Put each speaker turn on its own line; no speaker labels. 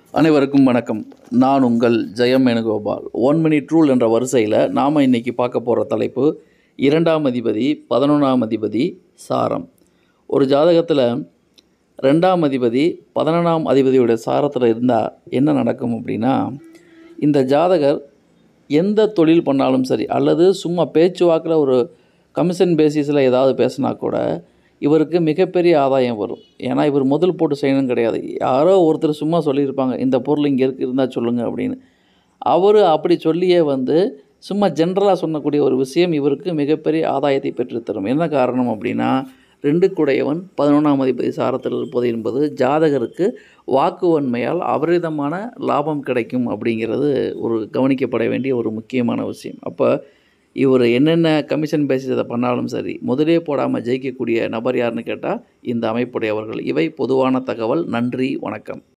அனைவருக்கும் வணக்கம் நான் உங்கள் Jayam Venugopal one minute rule என்ற வரிசையில் நாம் இன்னைக்கு பார்க்க போகிற தலைப்பு இரண்டாம் அதிபதி பதினொன்றாம் அதிபதி சாரம் ஒரு ஜாதகத்தில் ரெண்டாம் அதிபதி பதினொன்றாம் அதிபதியுடைய சாரத்தில் இருந்தால் என்ன நடக்கும் அப்படின்னா இந்த ஜாதகர் எந்த தொழில் பண்ணாலும் சரி அல்லது சும்மா பேச்சுவாக்கில் ஒரு கமிஷன் பேசிஸில் ஏதாவது பேசினா கூட இவருக்கு மிகப்பெரிய ஆதாயம் வரும் ஏன்னா இவர் முதல் போட்டு செய்யணும் கிடையாது யாரோ ஒருத்தர் சும்மா சொல்லியிருப்பாங்க இந்த பொருள் இங்கே இருக்கு இருந்தால் சொல்லுங்கள் அப்படின்னு அவர் அப்படி சொல்லியே வந்து சும்மா ஜென்ரலாக சொன்னக்கூடிய ஒரு விஷயம் இவருக்கு மிகப்பெரிய ஆதாயத்தை பெற்றுத்தரும் என்ன காரணம் அப்படின்னா ரெண்டு குடையவன் பதினொன்றாம் அதிபதி சாரத்தில் இருப்பது என்பது ஜாதகருக்கு வாக்குவன்மையால் அபரிதமான லாபம் கிடைக்கும் அப்படிங்கிறது ஒரு கவனிக்கப்பட வேண்டிய ஒரு முக்கியமான விஷயம் அப்போ இவர் என்னென்ன கமிஷன் பேசிஸ் அதை பண்ணாலும் சரி முதலே போடாமல் ஜெயிக்கக்கூடிய நபர் யாருன்னு கேட்டால் இந்த அமைப்புடையவர்கள் இவை பொதுவான தகவல் நன்றி வணக்கம்